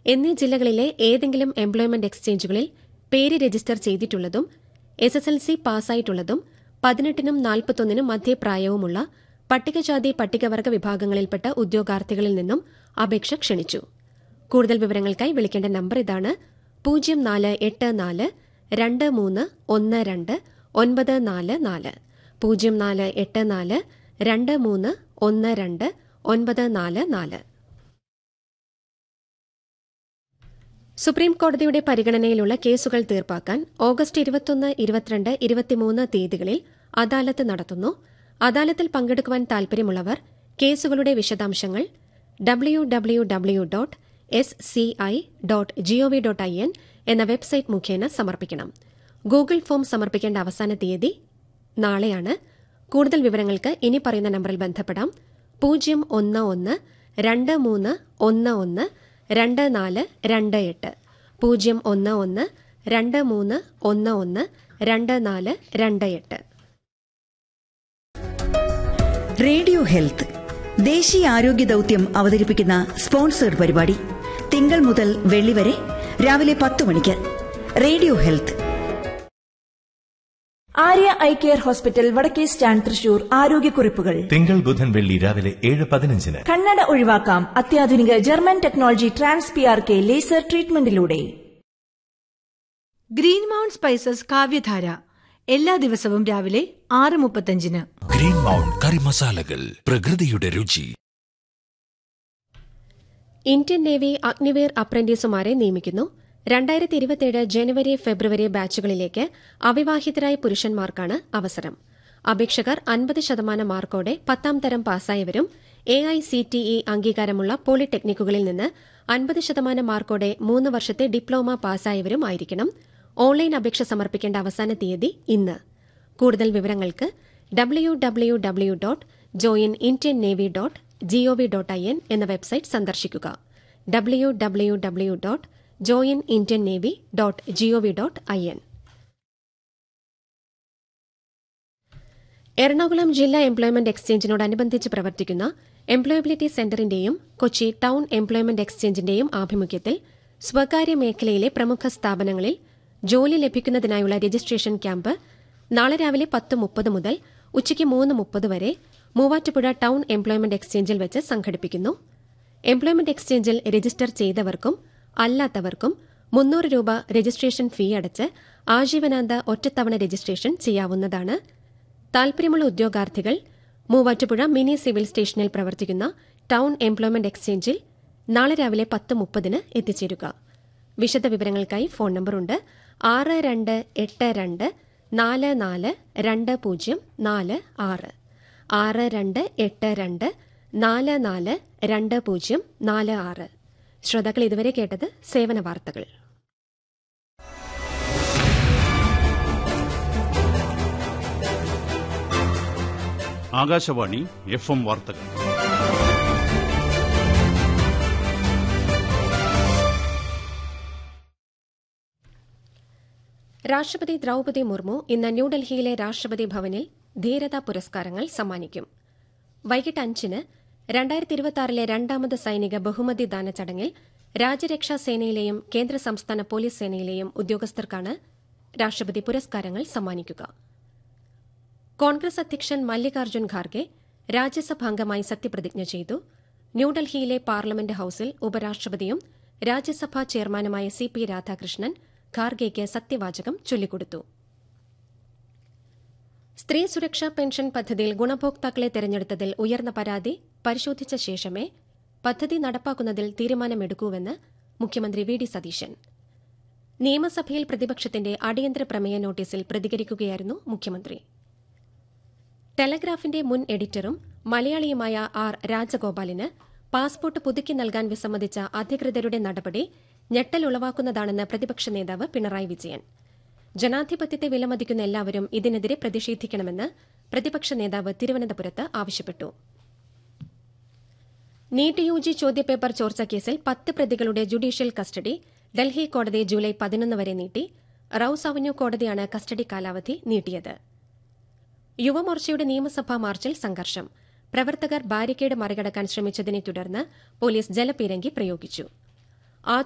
എന്നീ ജില്ലകളിലെ ഏതെങ്കിലും എംപ്ലോയ്മെന്റ് എക്സ്ചേഞ്ചുകളിൽ പേര് രജിസ്റ്റർ ചെയ്തിട്ടുള്ളതും എസ് എസ് എൽ സി പാസ്സായിട്ടുള്ളതും പതിനെട്ടിനും നാൽപ്പത്തൊന്നിനും മധ്യപ്രായവുമുള്ള പട്ടികജാതി പട്ടികവർഗ വിഭാഗങ്ങളിൽപ്പെട്ട ഉദ്യോഗാർത്ഥികളിൽ നിന്നും അപേക്ഷ ക്ഷണിച്ചു കൂടുതൽ വിവരങ്ങൾക്കായി വിളിക്കേണ്ട നമ്പർ ഇതാണ് പൂജ്യം നാല് എട്ട് നാല് രണ്ട് മൂന്ന് ഒന്ന് രണ്ട് ഒൻപത് നാല് നാല് പൂജ്യം നാല് എട്ട് നാല് രണ്ട് മൂന്ന് ഒന്ന് രണ്ട് ഒൻപത് നാല് നാല് സുപ്രീം കോടതിയുടെ പരിഗണനയിലുള്ള കേസുകൾ തീർപ്പാക്കാൻ ഓഗസ്റ്റ് ഇരുപത്തൊന്ന് ഇരുപത്തിരണ്ട് ഇരുപത്തിമൂന്ന് തീയതികളിൽ അദാലത്ത് നടത്തുന്നു അദാലത്തിൽ പങ്കെടുക്കുവാൻ താൽപര്യമുള്ളവർ കേസുകളുടെ വിശദാംശങ്ങൾ W W W dot S C I dot G O V dot I N എന്ന വെബ്സൈറ്റ് മുഖേന സമർപ്പിക്കണം ഗൂഗിൾ ഫോം സമർപ്പിക്കേണ്ട അവസാന തീയതി നാളെയാണ് കൂടുതൽ വിവരങ്ങൾക്ക് ഇനി പറയുന്ന നമ്പറിൽ ബന്ധപ്പെടാം പൂജ്യം ഒന്ന് ഒന്ന് രണ്ട് മൂന്ന് ഒന്ന് ഒന്ന് രണ്ട് നാല് രണ്ട് എട്ട് പൂജ്യം ഒന്ന് ഒന്ന് രണ്ട് മൂന്ന് ഒന്ന് ഒന്ന് രണ്ട് നാല് രണ്ട് എട്ട് റേഡിയോ ഹെൽത്ത് ദേശീയ ആരോഗ്യ ദൌത്യം അവതരിപ്പിക്കുന്ന സ്പോൺസേഡ് പരിപാടി തിങ്കൾ മുതൽ വെള്ളി വരെ രാവിലെ പത്ത് മണിക്ക് radio health Arya eye care hospital വടക്കേ സ്റ്റാൻഡ് തൃശൂർ ആരോഗ്യക്കുറിപ്പുകൾ തിങ്കൾ ബുധൻ വെള്ളി രാവിലെ ഏഴ് പതിനഞ്ചിന് കണ്ണട ഒഴിവാക്കാം അത്യാധുനിക German technology trans P R K laser ട്രീറ്റ്മെന്റിലൂടെ ഗ്രീൻ മൗണ്ട് സ്പൈസസ് കാവ്യധാര എല്ലാ ദിവസവും രാവിലെ ആറ് മുപ്പത്തഞ്ചിന് ഗ്രീൻ മൗണ്ട് കറി മസാലകൾ പ്രകൃതിയുടെ രുചി ഇന്ത്യൻ നേവി അഗ്നിവീർ അപ്രന്റീസുമാരെ നിയമിക്കുന്നു രണ്ടായിരത്തി ഇരുപത്തിയേഴ് ജനുവരി ഫെബ്രുവരി ബാച്ചുകളിലേക്ക് അവിവാഹിതരായ പുരുഷന്മാർക്കാണ് അവസരം അപേക്ഷകർ അൻപത് ശതമാനം മാർക്കോടെ പത്താം തരം പാസ്സായവരും A I C T E അംഗീകാരമുള്ള പോളിടെക്നിക്കുകളിൽ നിന്ന് അൻപത് ശതമാനം മാർക്കോടെ മൂന്ന് വർഷത്തെ ഡിപ്ലോമ പാസ്സായവരും ആയിരിക്കണം ഓൺലൈൻ അപേക്ഷ സമർപ്പിക്കേണ്ട അവസാന തീയതി ഇന്ന് കൂടുതൽ വിവരങ്ങൾക്ക് W W W dot join Indian navy dot G O V dot I N എന്ന വെബ്സൈറ്റ് സന്ദർശിക്കുക W W W dot join Indian navy dot G O V dot I N Ernakulam ജില്ലാ എംപ്ലോയ്മെന്റ് എക്സ്ചേഞ്ചിനോടനുബന്ധിച്ച് പ്രവർത്തിക്കുന്ന എംപ്ലോയബിലിറ്റി സെന്ററിന്റെയും കൊച്ചി ടൌൺ എംപ്ലോയ്മെന്റ് എക്സ്ചേഞ്ചിന്റെയും ആഭിമുഖ്യത്തിൽ സ്വകാര്യ മേഖലയിലെ പ്രമുഖ സ്ഥാപനങ്ങളിൽ ജോലി ലഭിക്കുന്നതിനായുള്ള രജിസ്ട്രേഷൻ ക്യാമ്പ് നാളെ രാവിലെ പത്ത് മുപ്പത് മുതൽ ഉച്ചയ്ക്ക് മൂന്ന് മുപ്പത് വരെ മൂവാറ്റുപുഴ ടൌൺ എംപ്ലോയ്മെന്റ് എക്സ്ചേഞ്ചിൽ വെച്ച് സംഘടിപ്പിക്കുന്നു എംപ്ലോയ്മെന്റ് എക്സ്ചേഞ്ചിൽ രജിസ്റ്റർ ചെയ്തവർക്കും അല്ലാത്തവർക്കും മുന്നൂറ് രൂപ രജിസ്ട്രേഷൻ ഫീ അടച്ച് ആജീവനാന്ത ഒറ്റത്തവണ രജിസ്ട്രേഷൻ ചെയ്യാവുന്നതാണ് താൽപര്യമുള്ള ഉദ്യോഗാർത്ഥികൾ മൂവാറ്റുപുഴ മിനി സിവിൽ സ്റ്റേഷനിൽ പ്രവർത്തിക്കുന്ന ടൌൺ എംപ്ലോയ്മെന്റ് എക്സ്ചേഞ്ചിൽ നാളെ രാവിലെ പത്ത് മുപ്പതിന് എത്തിച്ചേരുക വിശദവിവരങ്ങൾക്കായി ഫോൺ നമ്പറുണ്ട് ആറ് രണ്ട് എട്ട് രണ്ട് നാല് നാല് രണ്ട് പൂജ്യം നാല് ആറ് ആറ് രണ്ട് എട്ട് രണ്ട് നാല് നാല് രണ്ട് പൂജ്യം നാല് ആറ് ശ്രോതാക്കൾ ഇതുവരെ കേട്ടത് സേവന വാർത്തകൾ ആകാശവാണി എഫ് എം വാർത്തകൾ രാഷ്ട്രപതി ദ്രൌപതി മുർമു ഇന്ന് ന്യൂഡൽഹിയിലെ രാഷ്ട്രപതി ഭവനിൽ ധീരതാ പുരസ്കാരങ്ങൾ സമ്മാനിക്കും വൈകിട്ട് അഞ്ചിന് രണ്ടായിരത്തി ഇരുപത്തിയാറിലെ രണ്ടാമത് സൈനിക ബഹുമതി ദാന ചടങ്ങിൽ രാജ്യരക്ഷാ സേനയിലെയും കേന്ദ്ര സംസ്ഥാന പോലീസ് സേനയിലെയും ഉദ്യോഗസ്ഥർക്കാണ് രാഷ്ട്രപതി പുരസ്കാരങ്ങൾ സമ്മാനിക്കുക കോൺഗ്രസ് അധ്യക്ഷൻ മല്ലികാർജ്ജുൻ ഖാർഗെ രാജ്യസഭാംഗമായി സത്യപ്രതിജ്ഞ ചെയ്തു ന്യൂഡൽഹിയിലെ പാർലമെന്റ് ഹൌസിൽ ഉപരാഷ്ട്രപതിയും രാജ്യസഭാ ചെയർമാനുമായ സി പി രാധാകൃഷ്ണൻ ഖാർഗെയ്ക്ക് സത്യവാചകം ചൊല്ലിക്കൊടുത്തു സ്ത്രീ സുരക്ഷാ പെൻഷൻ പദ്ധതിയിൽ ഗുണഭോക്താക്കളെ തെരഞ്ഞെടുത്തതിൽ ഉയർന്ന പരാതി പരിശോധിച്ച ശേഷമേ പദ്ധതി നടപ്പാക്കുന്നതിൽ തീരുമാനമെടുക്കൂവെന്ന് മുഖ്യമന്ത്രി വി ഡി സതീശൻ നിയമസഭയിൽ പ്രതിപക്ഷത്തിന്റെ അടിയന്തര പ്രമേയ നോട്ടീസിൽ പ്രതികരിക്കുകയായിരുന്നു മുഖ്യമന്ത്രി ടെലഗ്രാഫിന്റെ മുൻ എഡിറ്ററും മലയാളിയുമായ ആർ രാജഗോപാലിന് പാസ്പോർട്ട് പുതുക്കി നൽകാൻ വിസമ്മതിച്ച അധികൃതരുടെ നടപടി ഞെട്ടലുളവാക്കുന്നതാണെന്ന് പ്രതിപക്ഷ നേതാവ് പിണറായി വിജയൻ ജനാധിപത്യത്തെ വിലമതിക്കുന്ന എല്ലാവരും ഇതിനെതിരെ പ്രതിഷേധിക്കണമെന്ന് പ്രതിപക്ഷ നേതാവ് തിരുവനന്തപുരത്ത് ആവശ്യപ്പെട്ടു നീറ്റ് യു ജി ചോദ്യപേപ്പർ ചോർച്ച കേസിൽ പത്ത് പ്രതികളുടെ ജുഡീഷ്യൽ കസ്റ്റഡി ഡൽഹി കോടതി ജൂലൈ പതിനൊന്ന് വരെ നീട്ടി റൌസ് അവന്യൂ കോടതിയാണ് കസ്റ്റഡി കാലാവധി നീട്ടിയത് യുവമോർച്ചയുടെ നിയമസഭാ മാർച്ചിൽ സംഘർഷം പ്രവർത്തകർ ബാരിക്കേഡ് മറികടക്കാൻ ശ്രമിച്ചതിനെ തുടർന്ന് പോലീസ് ജലപീരങ്കി പ്രയോഗിച്ചു